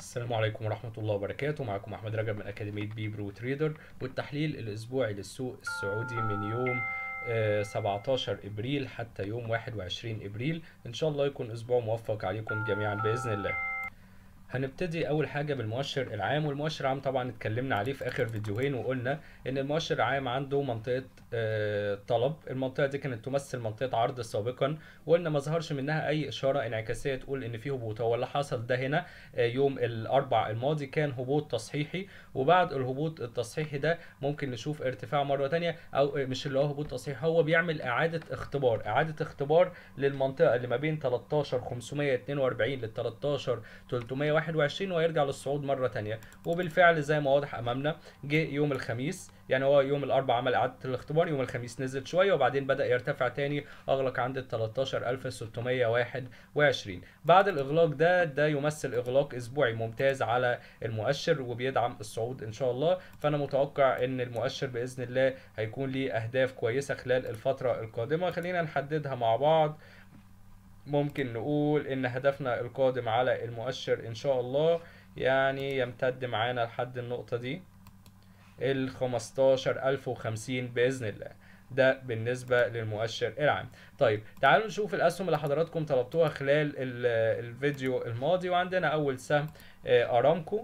السلام عليكم ورحمة الله وبركاته معكم أحمد رجب من أكاديمية بي برو تريدر والتحليل الأسبوعي للسوق السعودي من يوم آه، 17 إبريل حتى يوم 21 إبريل إن شاء الله يكون أسبوع موفق عليكم جميعا بإذن الله هنبتدي اول حاجه بالمؤشر العام والمؤشر العام طبعا اتكلمنا عليه في اخر فيديوهين وقلنا ان المؤشر العام عنده منطقه آه، طلب المنطقه دي كانت تمثل منطقه عرض سابقا وقلنا ما ظهرش منها اي اشاره انعكاسيه تقول ان في هبوط هو اللي حصل ده هنا آه، يوم الاربع الماضي كان هبوط تصحيحي وبعد الهبوط التصحيحي ده ممكن نشوف ارتفاع مره تانية او آه، مش اللي هو هبوط تصحيحي هو بيعمل اعاده اختبار اعاده اختبار للمنطقه اللي ما بين 13 542 لل 13 321 ويرجع للصعود مرة تانية وبالفعل زي ما واضح أمامنا جه يوم الخميس يعني هو يوم الأربع عمل إعادة الاختبار يوم الخميس نزل شوية وبعدين بدأ يرتفع تاني أغلق عند ال 13621 بعد الإغلاق ده ده يمثل إغلاق أسبوعي ممتاز على المؤشر وبيدعم الصعود إن شاء الله فأنا متوقع إن المؤشر بإذن الله هيكون ليه أهداف كويسة خلال الفترة القادمة خلينا نحددها مع بعض ممكن نقول ان هدفنا القادم على المؤشر ان شاء الله يعني يمتد معانا لحد النقطة دي ال 15050 بإذن الله ده بالنسبة للمؤشر العام طيب تعالوا نشوف الأسهم اللي حضراتكم طلبتوها خلال ال- الفيديو الماضي وعندنا أول سهم آه، أرامكو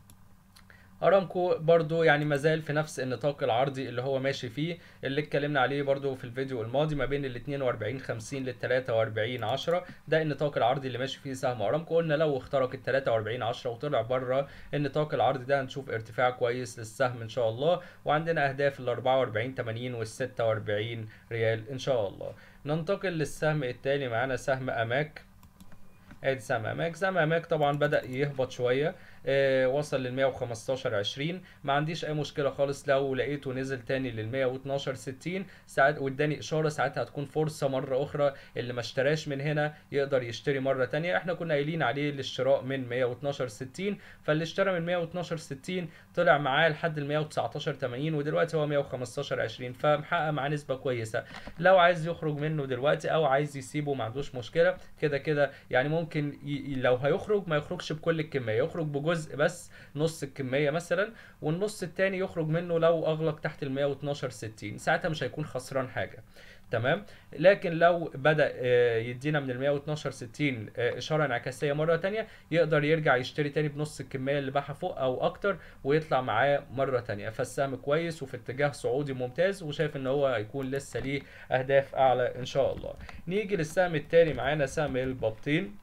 ارامكو برضو يعني مازال في نفس النطاق العرضي اللي هو ماشي فيه اللي اتكلمنا عليه برضو في الفيديو الماضي ما بين ال 42 50 لل 43 10 ده النطاق العرضي اللي ماشي فيه سهم ارامكو قلنا لو اخترق ال 43 10 وطلع بره النطاق العرضي ده هنشوف ارتفاع كويس للسهم ان شاء الله وعندنا اهداف ال 44 80 وال 46 ريال ان شاء الله ننتقل للسهم التالي معانا سهم اماك ادي سهم اماك سهم اماك طبعا بدا يهبط شويه آه وصل لل 115 20 ما عنديش اي مشكله خالص لو لقيته نزل تاني لل 112 60 ساعات واداني اشاره ساعتها هتكون فرصه مره اخرى اللي ما اشتراش من هنا يقدر يشتري مره تانية احنا كنا قايلين عليه الشراء من 112 60 فاللي اشترى من 112 60 طلع معاه لحد ال 119 80 ودلوقتي هو 115 20 فمحقق معاه نسبه كويسه لو عايز يخرج منه دلوقتي او عايز يسيبه ما عندوش مشكله كده كده يعني ممكن ي... ي- لو هيخرج ما يخرجش بكل الكميه يخرج بجزء بس نص الكميه مثلا والنص التاني يخرج منه لو اغلق تحت ال 112 60 ساعتها مش هيكون خسران حاجه تمام لكن لو بدا آه، يدينا من ال 112 60 آه، اشاره انعكاسيه مره تانية يقدر يرجع يشتري تاني بنص الكميه اللي باعها فوق او اكتر ويطلع معاه مره تانية فالسهم كويس وفي اتجاه صعودي ممتاز وشايف ان هو هيكون لسه ليه اهداف اعلى ان شاء الله نيجي للسهم التاني معانا سهم البطين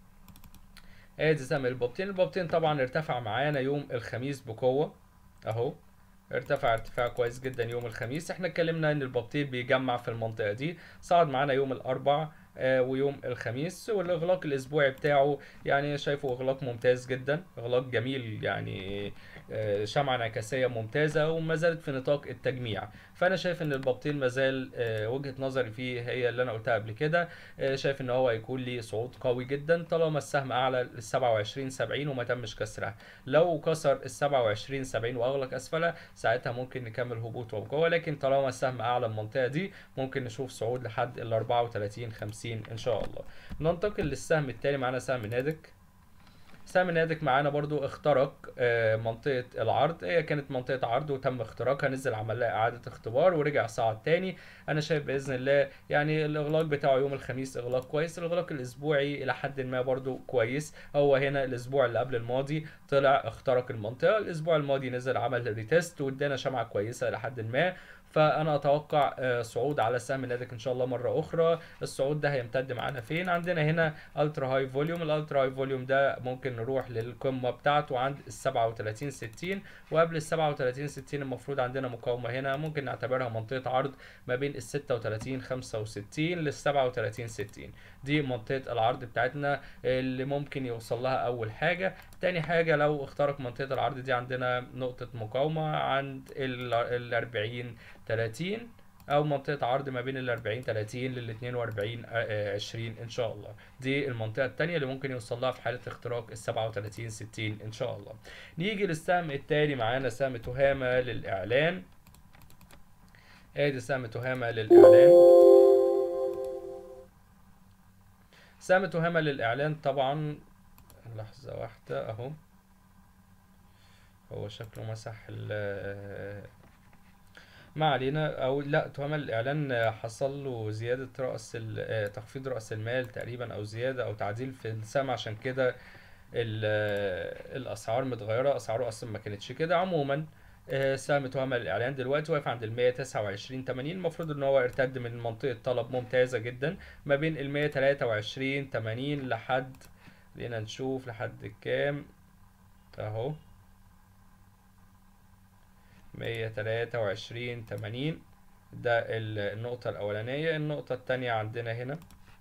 ادي سهم البابتين البابتين طبعا ارتفع معانا يوم الخميس بقوة اهو ارتفع ارتفاع كويس جدا يوم الخميس احنا اتكلمنا ان البابتين بيجمع في المنطقة دي صعد معانا يوم الاربع آه، ويوم الخميس والاغلاق الاسبوعي بتاعه يعني شايفه اغلاق ممتاز جدا اغلاق جميل يعني آه، شمعة انعكاسية ممتازة وما زالت في نطاق التجميع فانا شايف ان البابتين مازال آه، وجهة نظري فيه هي اللي انا قلتها قبل كده آه، شايف ان هو هيكون ليه صعود قوي جدا طالما السهم اعلى ال 27 70 وما تمش كسرها لو كسر ال 27 70 واغلق اسفلها ساعتها ممكن نكمل هبوط وبقوه لكن طالما السهم اعلى من المنطقه دي ممكن نشوف صعود لحد ال 34 50 ان شاء الله ننتقل للسهم التالي معانا سهم نادك سهم نادك معانا برضو اخترق آه، منطقة العرض هي كانت منطقة عرض وتم اختراقها نزل عمل لها إعادة اختبار ورجع صعد تاني أنا شايف بإذن الله يعني الإغلاق بتاعه يوم الخميس إغلاق كويس الإغلاق الأسبوعي إلى حد ما برضو كويس هو هنا الأسبوع اللي قبل الماضي طلع اخترق المنطقة الأسبوع الماضي نزل عمل ريتست وادانا شمعة كويسة إلى حد ما فانا اتوقع آه، صعود على سهم نادك ان شاء الله مره اخرى الصعود ده هيمتد معانا فين عندنا هنا الترا هاي فوليوم الالترا هاي فوليوم ده ممكن نروح للقمه بتاعته عند ال 37 60 وقبل ال 37 60 المفروض عندنا مقاومه هنا ممكن نعتبرها منطقه عرض ما بين ال 36 65 لل 37 60 دي منطقه العرض بتاعتنا اللي ممكن يوصل لها اول حاجه تاني حاجه لو اخترق منطقه العرض دي عندنا نقطه مقاومه عند ال 40 30 او منطقه عرض ما بين ال 40 30 لل 42 آه، 20 ان شاء الله دي المنطقه الثانيه اللي ممكن يوصل لها في حاله اختراق ال 37 60 ان شاء الله نيجي للسهم التالي معانا سهم تهامه للاعلان ادي سهم تهامه للاعلان سهم تهامه للاعلان طبعا لحظه واحده اهو هو شكله مسح ال ما علينا او لا تهم الاعلان حصل له زياده راس ال- آه، تخفيض راس المال تقريبا او زياده او تعديل في السهم عشان كده ال- آه، الاسعار متغيره اسعاره اصلا ما كانتش كده عموما آه، سهم تهم الاعلان دلوقتي واقف عند ال 129 80 المفروض ان هو ارتد من منطقه طلب ممتازه جدا ما بين ال 123 80 لحد خلينا نشوف لحد كام اهو مية تلاتة وعشرين تمانين ده ال- النقطة الأولانية النقطة التانية عندنا هنا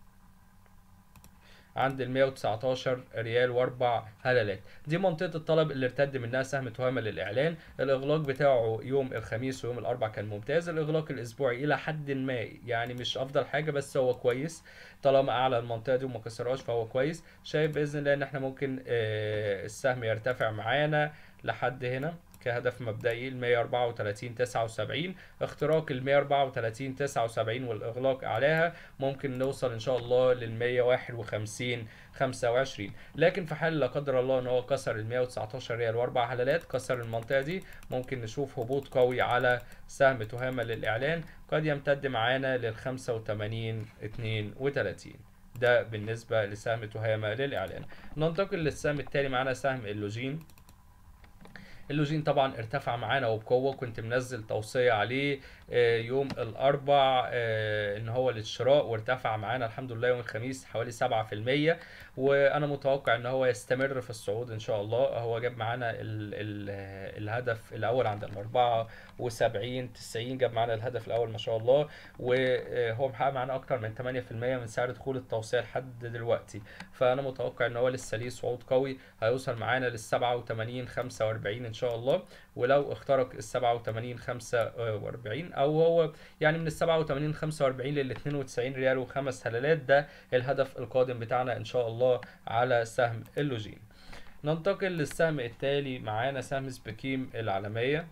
عند ال 119 ريال واربع هلالات دي منطقة الطلب اللي ارتد منها سهم تهامة للإعلان الإغلاق بتاعه يوم الخميس ويوم الأربع كان ممتاز الإغلاق الأسبوعي إلى حد ما يعني مش أفضل حاجة بس هو كويس طالما أعلى المنطقة دي وما كسرهاش فهو كويس شايف بإذن الله إن احنا ممكن آه، السهم يرتفع معانا لحد هنا كهدف مبدئي ال 134 79 اختراق ال 134 79 والاغلاق اعلاها ممكن نوصل ان شاء الله لل 151 25 لكن في حال لا قدر الله ان هو كسر ال 119 ريال واربع هلالات كسر المنطقه دي ممكن نشوف هبوط قوي على سهم تهامه للاعلان قد يمتد معانا لل 85 32 ده بالنسبه لسهم تهامه للاعلان ننتقل للسهم التالي معانا سهم اللوجين اللوجين طبعا ارتفع معانا وبقوه كنت منزل توصيه عليه آه، يوم الاربع آه، ان هو للشراء وارتفع معانا الحمد لله يوم الخميس حوالي 7% وانا متوقع ان هو يستمر في الصعود ان شاء الله هو جاب معانا ال ال الهدف الاول عند الاربعة وسبعين تسعين جاب معانا الهدف الاول ما شاء الله وهو محقق معانا اكتر من 8% من سعر دخول التوصية لحد دلوقتي فانا متوقع ان هو لسه ليه صعود قوي هيوصل معانا لل 87 45 ان شاء الله ولو اخترق ال 87 45 او هو يعني من ال 87 45 لل 92 ريال وخمس هلالات ده الهدف القادم بتاعنا ان شاء الله على سهم اللوجين ننتقل للسهم التالي معانا سهم سبيكيم العالمية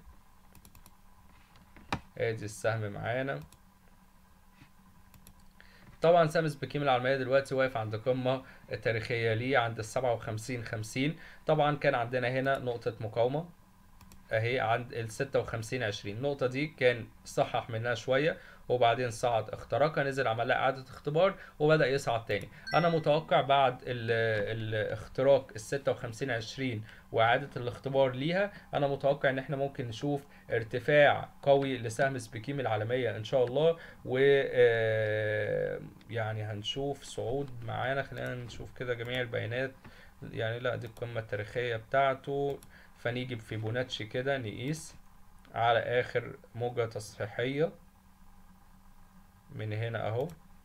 ادي السهم معانا طبعا سهم سبيكيم العالمية دلوقتي واقف عند قمة تاريخية ليه عند ال 57 50 طبعا كان عندنا هنا نقطة مقاومة اهي عند ال 56 20 النقطة دي كان صحح منها شوية وبعدين صعد اخترقها نزل عمل لها اعادة اختبار وبدأ يصعد تاني انا متوقع بعد ال- الاختراق ال 56 20 واعادة الاختبار ليها انا متوقع ان احنا ممكن نشوف ارتفاع قوي لسهم سبيكيم العالمية ان شاء الله و آه، يعني هنشوف صعود معانا خلينا نشوف كده جميع البيانات يعني لا دي القمة التاريخية بتاعته فنيجي بفيبوناتشي كده نقيس على اخر موجة تصحيحية من هنا اهو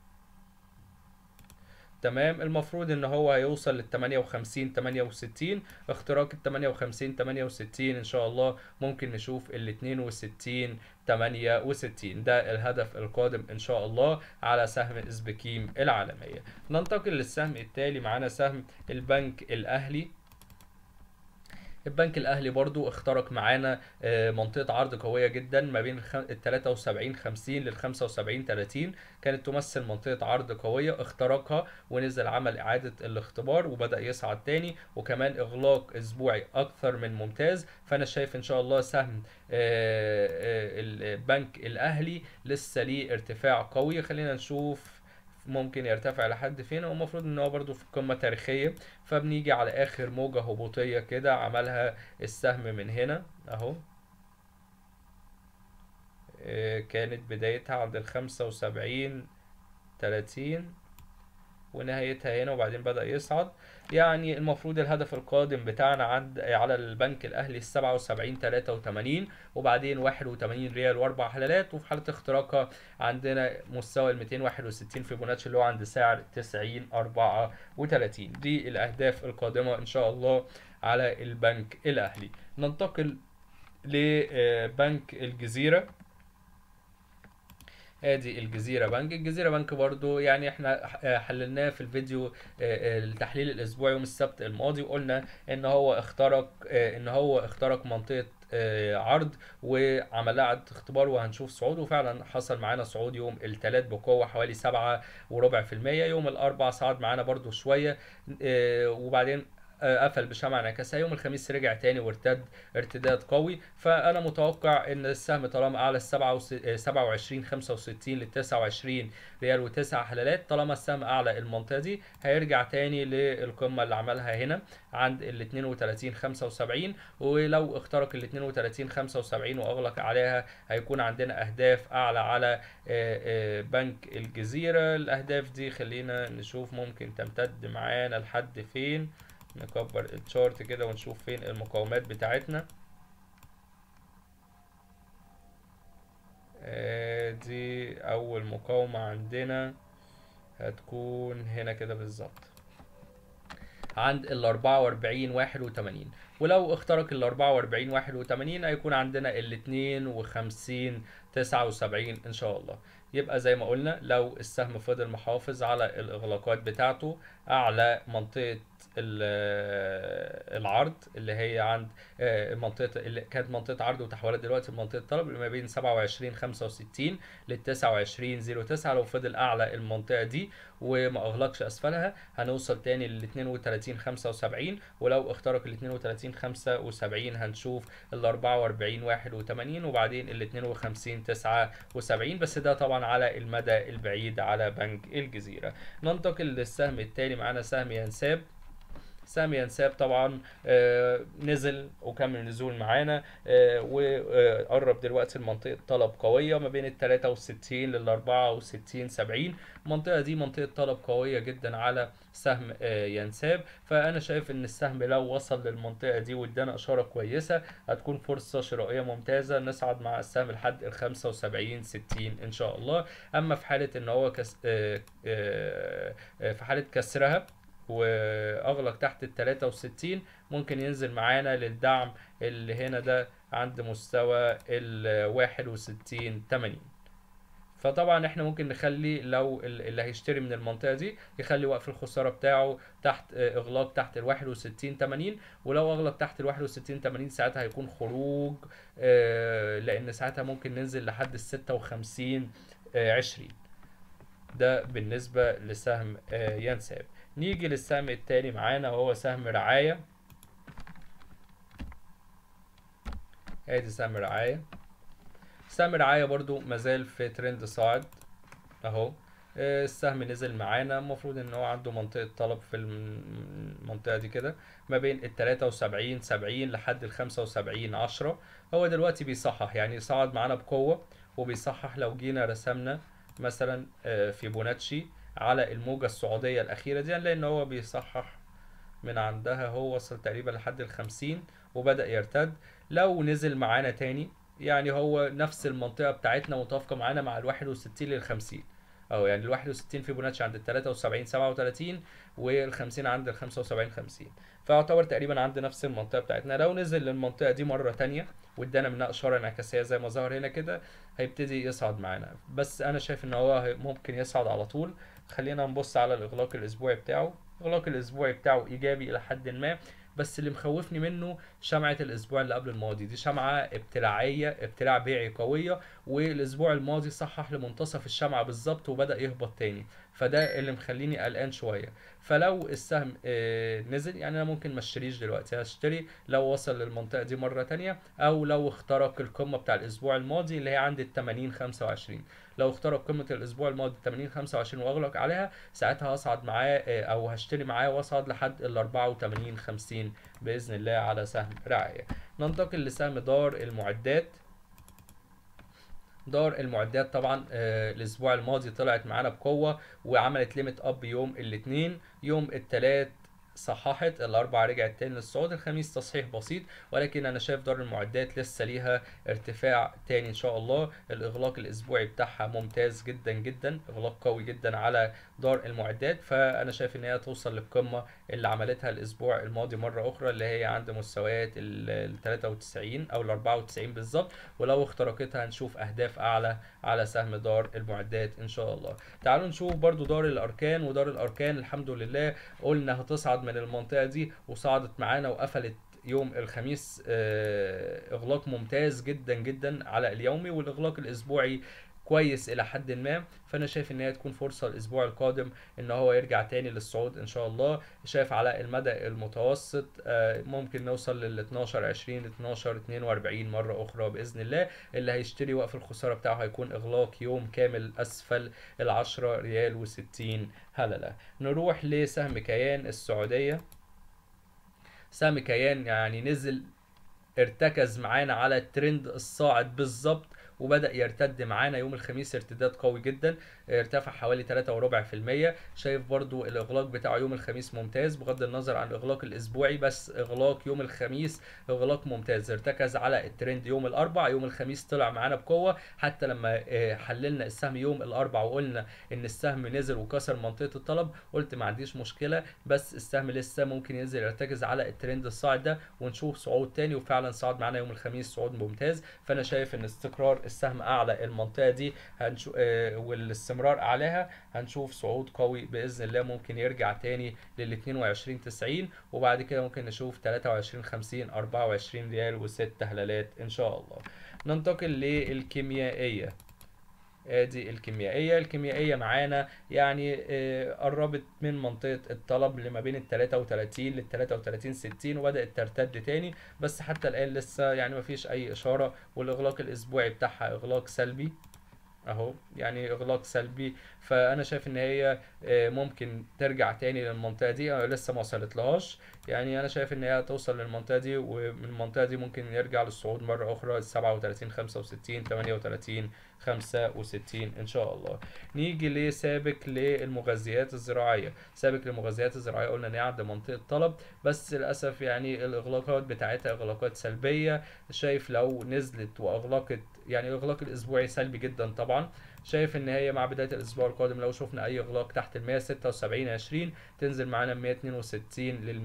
تمام المفروض ان هو هيوصل لل 58 68 اختراق ال 58 68 ان شاء الله ممكن نشوف ال 62 68 ده الهدف القادم ان شاء الله على سهم ازبكيم العالمية ننتقل للسهم التالي معانا سهم البنك الاهلي البنك الاهلي برضو اخترق معانا آه، منطقه عرض قويه جدا ما بين الخ- ال 73 50 لل 75 30 كانت تمثل منطقه عرض قويه اخترقها ونزل عمل اعاده الاختبار وبدا يصعد تاني وكمان اغلاق اسبوعي اكثر من ممتاز فانا شايف ان شاء الله سهم آه، آه، البنك الاهلي لسه ليه ارتفاع قوي خلينا نشوف ممكن يرتفع لحد فين هو المفروض ان هو برضو في قمة تاريخية فبنيجي على اخر موجة هبوطية كده عملها السهم من هنا اهو آه، كانت بدايتها عند الخمسة وسبعين تلاتين ونهايتها هنا وبعدين بدأ يصعد يعني المفروض الهدف القادم بتاعنا عند على البنك الأهلي السبعة وسبعين تلاتة وتمانين وبعدين واحد وتمانين ريال وأربع هلالات وفي حالة اختراقها عندنا مستوى ال 261 فيبوناتشي اللي هو عند سعر 90 34 دي الأهداف القادمة إن شاء الله على البنك الأهلي ننتقل لبنك الجزيرة ادي الجزيرة بنك الجزيرة بنك برضو يعني احنا حللناه في الفيديو آه، التحليل الاسبوعي يوم السبت الماضي وقلنا ان هو اخترق آه، ان هو اخترق منطقة آه، عرض وعمل لها اعادة اختبار وهنشوف صعود وفعلا حصل معانا صعود يوم الثلاث بقوة حوالي سبعة وربع في المية يوم الاربع صعد معانا برضو شوية آه، وبعدين آه، قفل بشمعة انعكاسية يوم الخميس رجع تاني وارتد ارتداد قوي فانا متوقع ان السهم طالما اعلى ال 27 65 لل 29 ريال وتسع حلالات طالما السهم اعلى المنطقة دي هيرجع تاني للقمة اللي عملها هنا عند ال 32 75 ولو اخترق ال 32 75 واغلق عليها هيكون عندنا اهداف اعلى على آه، آه، بنك الجزيرة الاهداف دي خلينا نشوف ممكن تمتد معانا لحد فين نكبر الشارت كده ونشوف فين المقاومات بتاعتنا آه، دي اول مقاومة عندنا هتكون هنا كده بالظبط عند ال 44 81 ولو اخترق ال 44 81 هيكون عندنا ال 52 79 ان شاء الله يبقى زي ما قلنا لو السهم فضل محافظ على الاغلاقات بتاعته اعلى منطقة ال- العرض اللي هي عند آه، منطقة اللي كانت منطقة عرض وتحولت دلوقتي لمنطقة طلب اللي ما بين 27 65 لل 29 09 لو فضل اعلى المنطقة دي وما اغلقش اسفلها هنوصل تاني لل 32 75 ولو اخترق ال 32 75 هنشوف ال 44 81 وبعدين ال 52 79 بس ده طبعا على المدى البعيد على بنك الجزيرة ننتقل للسهم التاني معانا سهم ينساب سهم ينساب طبعا آه، نزل وكمل نزول معانا آه، وقرب دلوقتي لمنطقة طلب قوية ما بين ال 63 لل 64 70 المنطقة دي منطقة طلب قوية جدا على سهم آه، ينساب فأنا شايف إن السهم لو وصل للمنطقة دي وادانا إشارة كويسة هتكون فرصة شرائية ممتازة نصعد مع السهم لحد ال 75 60 إن شاء الله أما في حالة إن هو كس... آه، آه، آه، في حالة كسرها واغلق تحت ال 63 ممكن ينزل معانا للدعم اللي هنا ده عند مستوى ال 61 80 فطبعا احنا ممكن نخلي لو ال- اللي هيشتري من المنطقه دي يخلي وقف الخساره بتاعه تحت آه، اغلاق تحت ال 61 80 ولو اغلق تحت ال 61 80 ساعتها هيكون خروج آه، لان ساعتها ممكن ننزل لحد ال 56 آه، 20 ده بالنسبه لسهم آه، ينساب نيجي للسهم التاني معانا وهو سهم رعاية ادي سهم رعاية سهم رعاية برضو مازال في ترند صاعد اهو آه، السهم نزل معانا المفروض ان هو عنده منطقة طلب في الم- المنطقة دي كده ما بين ال 73 70 لحد ال 75 10 هو دلوقتي بيصحح يعني صعد معانا بقوة وبيصحح لو جينا رسمنا مثلا آه، فيبوناتشي على الموجة الصعودية الأخيرة دي هنلاقي إن هو بيصحح من عندها هو وصل تقريبا لحد الخمسين وبدأ يرتد لو نزل معانا تاني يعني هو نفس المنطقة بتاعتنا متوافقة معانا مع الواحد وستين للخمسين أو يعني الواحد وستين فيبوناتشي عند التلاتة وسبعين سبعة وتلاتين والخمسين عند الخمسة وسبعين خمسين فيعتبر تقريبا عند نفس المنطقة بتاعتنا لو نزل للمنطقة دي مرة تانية وادانا منها إشارة انعكاسية زي ما ظهر هنا كده هيبتدي يصعد معانا بس أنا شايف إن هو هي- ممكن يصعد على طول خلينا نبص على الإغلاق الأسبوعي بتاعه الإغلاق الأسبوعي بتاعه إيجابي إلى حد ما بس اللي مخوفني منه شمعة الأسبوع اللي قبل الماضي دي شمعة ابتلاعية ابتلاع بيعي قوية والأسبوع الماضي صحح لمنتصف الشمعة بالظبط وبدأ يهبط تاني فده اللي مخليني قلقان شوية فلو السهم آه، نزل يعني أنا ممكن ما اشتريش دلوقتي هشتري لو وصل للمنطقة دي مرة تانية أو لو اخترق القمة بتاع الأسبوع الماضي اللي هي عند ال 80 25 لو اخترق قمة الأسبوع الماضي 80 25 وأغلق عليها ساعتها هصعد معاه آه، أو هشتري معاه وأصعد لحد ال 84 50 بإذن الله على سهم رعاية ننتقل لسهم دار المعدات دار المعدات طبعا آه، الاسبوع الماضي طلعت معانا بقوه وعملت ليميت اب يوم الاثنين يوم الثلاث صححت الاربعاء رجعت تاني للصعود الخميس تصحيح بسيط ولكن انا شايف دار المعدات لسه ليها ارتفاع تاني ان شاء الله الاغلاق الاسبوعي بتاعها ممتاز جدا جدا اغلاق قوي جدا على دار المعدات فانا شايف ان هي توصل للقمه اللي عملتها الاسبوع الماضي مره اخرى اللي هي عند مستويات ال 93 او ال 94 بالظبط ولو اخترقتها هنشوف اهداف اعلى على سهم دار المعدات ان شاء الله تعالوا نشوف برضو دار الاركان ودار الاركان الحمد لله قلنا هتصعد من المنطقه دي وصعدت معانا وقفلت يوم الخميس آه، اغلاق ممتاز جدا جدا على اليومي والاغلاق الاسبوعي كويس الى حد ما فانا شايف ان هي تكون فرصه الاسبوع القادم ان هو يرجع تاني للصعود ان شاء الله شايف على المدى المتوسط آه، ممكن نوصل لل 12 20 ل 12 42 مره اخرى باذن الله اللي هيشتري وقف الخساره بتاعه هيكون اغلاق يوم كامل اسفل ال 10 ريال و60 هلله نروح لسهم كيان السعوديه سهم كيان يعني نزل ارتكز معانا على الترند الصاعد بالظبط وبدأ يرتد معانا يوم الخميس ارتداد قوي جدا ارتفع حوالي 3.4% شايف برضو الاغلاق بتاع يوم الخميس ممتاز بغض النظر عن الاغلاق الاسبوعي بس اغلاق يوم الخميس اغلاق ممتاز ارتكز على الترند يوم الاربع يوم الخميس طلع معانا بقوه حتى لما اه، حللنا السهم يوم الاربع وقلنا ان السهم نزل وكسر منطقه الطلب قلت ما عنديش مشكله بس السهم لسه ممكن ينزل يرتكز على الترند الصاعد ده ونشوف صعود تاني وفعلا صعد معانا يوم الخميس صعود ممتاز فانا شايف ان استقرار السهم اعلى المنطقه دي هنشوف والاستمرار اعلاها هنشوف صعود قوي باذن الله ممكن يرجع تاني لل 22 90 وبعد كده ممكن نشوف 23 50 24 ريال وست هلالات ان شاء الله ننتقل للكيميائيه ادي الكيميائيه الكيميائيه معانا يعني آه، قربت من منطقه الطلب اللي ما بين ال 33 لل 33 60 وبدات ترتد تاني بس حتى الان لسه يعني ما فيش اي اشاره والاغلاق الاسبوعي بتاعها اغلاق سلبي اهو يعني اغلاق سلبي فانا شايف ان هي آه، ممكن ترجع تاني للمنطقه دي انا لسه ما وصلت لهاش يعني انا شايف ان هي توصل للمنطقه دي ومن المنطقه دي ممكن يرجع للصعود مره اخرى 37 65 38 65 ان شاء الله نيجي لسابق للمغذيات الزراعيه سابق للمغذيات الزراعيه قلنا ان هي عند منطقه طلب بس للاسف يعني الاغلاقات بتاعتها اغلاقات سلبيه شايف لو نزلت واغلقت يعني الاغلاق الاسبوعي سلبي جدا طبعا شايف ان هي مع بدايه الاسبوع القادم لو شفنا اي اغلاق تحت ال 176 20 تنزل معانا من 162 لل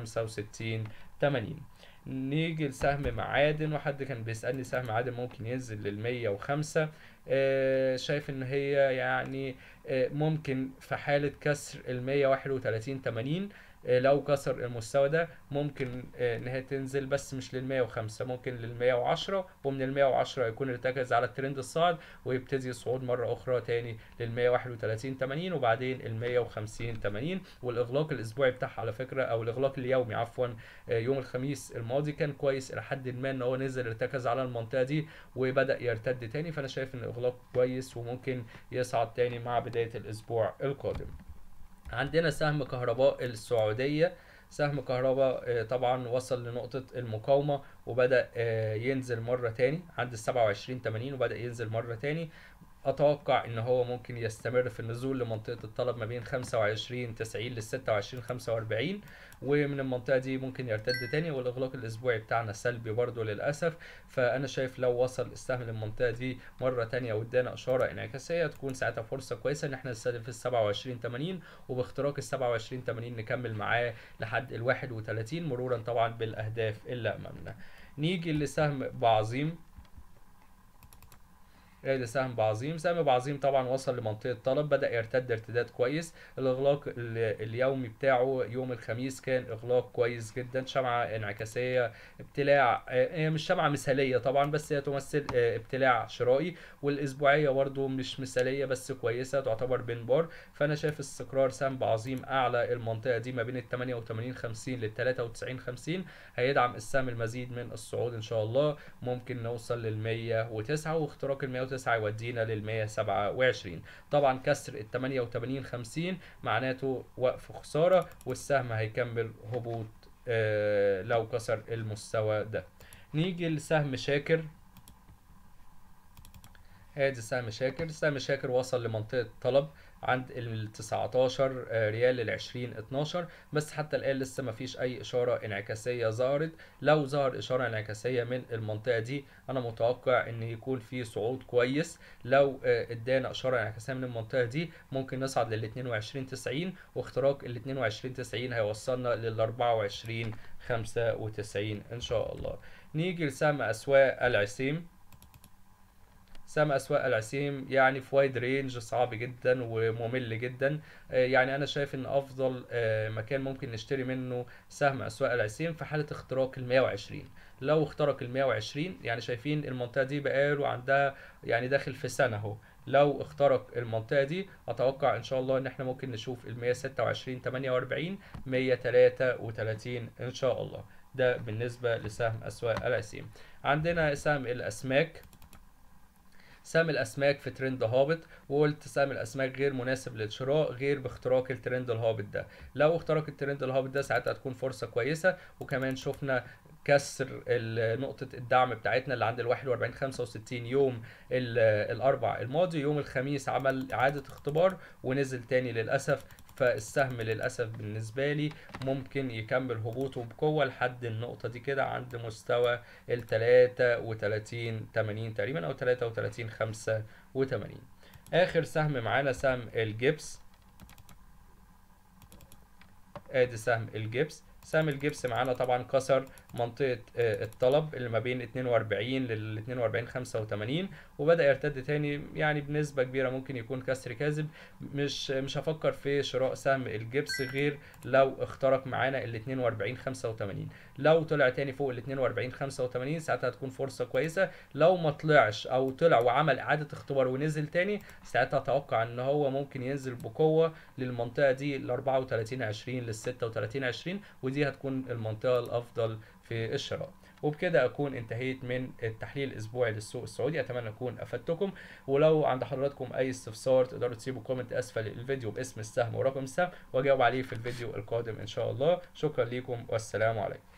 165 80 نيجي لسهم معادن وحد كان بيسألني سهم معادن ممكن ينزل لل 105 آه، شايف ان هي يعني آه، ممكن في حالة كسر ال 131 80 آه، لو كسر المستوى ده ممكن آه، ان هي تنزل بس مش لل 105 ممكن لل 110 ومن ال 110 يكون ارتكز على الترند الصاعد ويبتدي صعود مره اخرى تاني لل 131 80 وبعدين ال 150 80 والاغلاق الاسبوعي بتاعها على فكره او الاغلاق اليومي عفوا آه، يوم الخميس الماضي كان كويس الى حد ما ان هو نزل ارتكز على المنطقه دي وبدا يرتد تاني فانا شايف ان الاغلاق كويس وممكن يصعد تاني مع بدايه الاسبوع القادم عندنا سهم كهرباء السعودية سهم كهرباء آه، طبعا وصل لنقطة المقاومة وبدأ آه، ينزل مرة تاني عند السبعة وعشرين تمانين وبدأ ينزل مرة تاني اتوقع ان هو ممكن يستمر في النزول لمنطقه الطلب ما بين 25 90 لل 26 45 ومن المنطقه دي ممكن يرتد تاني والاغلاق الاسبوعي بتاعنا سلبي برضه للاسف فانا شايف لو وصل السهم للمنطقه دي مره تانية وادانا اشاره انعكاسيه تكون ساعتها فرصه كويسه ان احنا نستهدف في ال 27 80 وباختراق ال 27 80 نكمل معاه لحد ال 31 مرورا طبعا بالاهداف اللي امامنا نيجي لسهم بعظيم ادي سهم بعظيم سهم بعظيم طبعا وصل لمنطقه طلب بدا يرتد ارتداد كويس الاغلاق ال- اليومي بتاعه يوم الخميس كان اغلاق كويس جدا شمعه انعكاسيه ابتلاع آه، هي مش شمعه مثاليه طبعا بس هي تمثل آه، ابتلاع شرائي والاسبوعيه برضو مش مثاليه بس كويسه تعتبر بين بار فانا شايف استقرار سهم بعظيم اعلى المنطقه دي ما بين ال 88 50 لل 93 50 هيدعم السهم المزيد من الصعود ان شاء الله ممكن نوصل لل 109 واختراق ال 109 يودينا لل 127 طبعا كسر ال 88 50 معناته وقف خساره والسهم هيكمل هبوط آه، لو كسر المستوى ده نيجي لسهم شاكر ادي سهم شاكر سهم شاكر وصل لمنطقة طلب عند ال 19 ريال لل 20 12 بس حتى الآن لسه ما فيش أي إشارة انعكاسية ظهرت لو ظهر إشارة انعكاسية من المنطقة دي أنا متوقع إن يكون في صعود كويس لو آه، ادانا إشارة انعكاسية من المنطقة دي ممكن نصعد لل 22 90 واختراق ال 22 90 هيوصلنا لل 24 95 إن شاء الله نيجي لسهم أسواق العسيم سهم اسواق العسيم يعني في وايد رينج صعب جدا وممل جدا آه، يعني انا شايف ان افضل آه، مكان ممكن نشتري منه سهم اسواق العسيم في حاله اختراق ال 120 لو اخترق ال 120 يعني شايفين المنطقه دي بقاله عندها يعني داخل في سنه اهو لو اخترق المنطقة دي اتوقع ان شاء الله ان احنا ممكن نشوف ال 126 48 133 ان شاء الله ده بالنسبة لسهم اسواق الاسهم عندنا سهم الاسماك سهم الاسماك في ترند هابط وقلت سهم الاسماك غير مناسب للشراء غير باختراق الترند الهابط ده لو اخترق الترند الهابط ده ساعتها هتكون فرصه كويسه وكمان شفنا كسر ال- نقطة الدعم بتاعتنا اللي عند ال 41 65 يوم ال- الأربع الماضي يوم الخميس عمل إعادة اختبار ونزل تاني للأسف فالسهم للأسف بالنسبة لي ممكن يكمل هبوطه بقوة لحد النقطة دي كده عند مستوى ال 33 80 تقريبا أو 33 85 آخر سهم معانا سهم الجبس ادي سهم الجبس سهم الجبس معانا طبعا كسر منطقة آه، الطلب اللي ما بين 42 لل 42 85 وبدأ يرتد تاني يعني بنسبة كبيرة ممكن يكون كسر كاذب مش مش هفكر في شراء سهم الجبس غير لو اخترق معانا ال 42 85 لو طلع تاني فوق ال 42 85 ساعتها هتكون فرصة كويسة لو ما طلعش او طلع وعمل اعادة اختبار ونزل تاني ساعتها اتوقع ان هو ممكن ينزل بقوة للمنطقة دي ال 34 20 لل 36 20 ودي هتكون المنطقة الافضل في الشراء وبكده اكون انتهيت من التحليل الاسبوعي للسوق السعودي اتمنى اكون افدتكم ولو عند حضراتكم اي استفسار تقدروا تسيبوا كومنت اسفل الفيديو باسم السهم ورقم السهم واجاوب عليه في الفيديو القادم ان شاء الله شكرا لكم والسلام عليكم